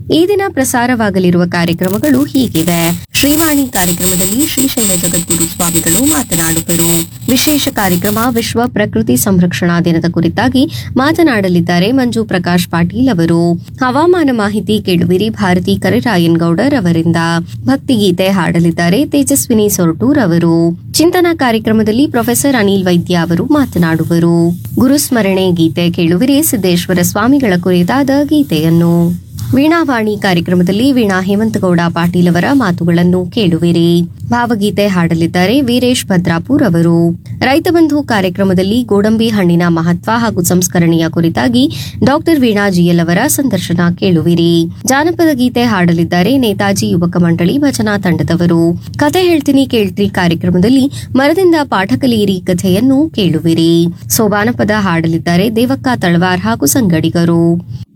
ಈ ದಿನ ಪ್ರಸಾರವಾಗಲಿರುವ ಕಾರ್ಯಕ್ರಮಗಳು ಹೀಗಿವೆ ಶ್ರೀವಾಣಿ ಕಾರ್ಯಕ್ರಮದಲ್ಲಿ ಶ್ರೀಶೈಲ ಜಗದ್ಗುರು ಸ್ವಾಮಿಗಳು ಮಾತನಾಡುವರು ವಿಶೇಷ ಕಾರ್ಯಕ್ರಮ ವಿಶ್ವ ಪ್ರಕೃತಿ ಸಂರಕ್ಷಣಾ ದಿನದ ಕುರಿತಾಗಿ ಮಾತನಾಡಲಿದ್ದಾರೆ ಮಂಜು ಪ್ರಕಾಶ್ ಪಾಟೀಲ್ ಅವರು ಹವಾಮಾನ ಮಾಹಿತಿ ಕೇಳುವಿರಿ ಭಾರತಿ ಕರಿರಾಯನ್ ಗೌಡರ್ ಅವರಿಂದ ಭಕ್ತಿಗೀತೆ ಹಾಡಲಿದ್ದಾರೆ ತೇಜಸ್ವಿನಿ ಸೊರಟೂರ್ ಅವರು ಚಿಂತನಾ ಕಾರ್ಯಕ್ರಮದಲ್ಲಿ ಪ್ರೊಫೆಸರ್ ಅನಿಲ್ ವೈದ್ಯ ಅವರು ಮಾತನಾಡುವರು ಗುರುಸ್ಮರಣೆ ಗೀತೆ ಕೇಳುವಿರಿ ಸಿದ್ದೇಶ್ವರ ಸ್ವಾಮಿಗಳ ಕುರಿತಾದ ಗೀತೆಯನ್ನು ವೀಣಾವಾಣಿ ಕಾರ್ಯಕ್ರಮದಲ್ಲಿ ವೀಣಾ ಹೇಮಂತಗೌಡ ಪಾಟೀಲ್ ಅವರ ಮಾತುಗಳನ್ನು ಕೇಳುವಿರಿ ಭಾವಗೀತೆ ಹಾಡಲಿದ್ದಾರೆ ವೀರೇಶ್ ಭದ್ರಾಪುರ್ ಅವರು ರೈತ ಬಂಧು ಕಾರ್ಯಕ್ರಮದಲ್ಲಿ ಗೋಡಂಬಿ ಹಣ್ಣಿನ ಮಹತ್ವ ಹಾಗೂ ಸಂಸ್ಕರಣೆಯ ಕುರಿತಾಗಿ ಡಾಕ್ಟರ್ ವೀಣಾ ಜಿಎಲ್ ಅವರ ಸಂದರ್ಶನ ಕೇಳುವಿರಿ ಜಾನಪದ ಗೀತೆ ಹಾಡಲಿದ್ದಾರೆ ನೇತಾಜಿ ಯುವಕ ಮಂಡಳಿ ಭಜನಾ ತಂಡದವರು ಕತೆ ಹೇಳ್ತೀನಿ ಕೇಳ್ತ್ರಿ ಕಾರ್ಯಕ್ರಮದಲ್ಲಿ ಮರದಿಂದ ಪಾಠ ಕಲಿಯಿರಿ ಕಥೆಯನ್ನು ಕೇಳುವಿರಿ ಸೋಬಾನಪದ ಹಾಡಲಿದ್ದಾರೆ ದೇವಕ್ಕ ತಳವಾರ್ ಹಾಗೂ ಸಂಗಡಿಗರು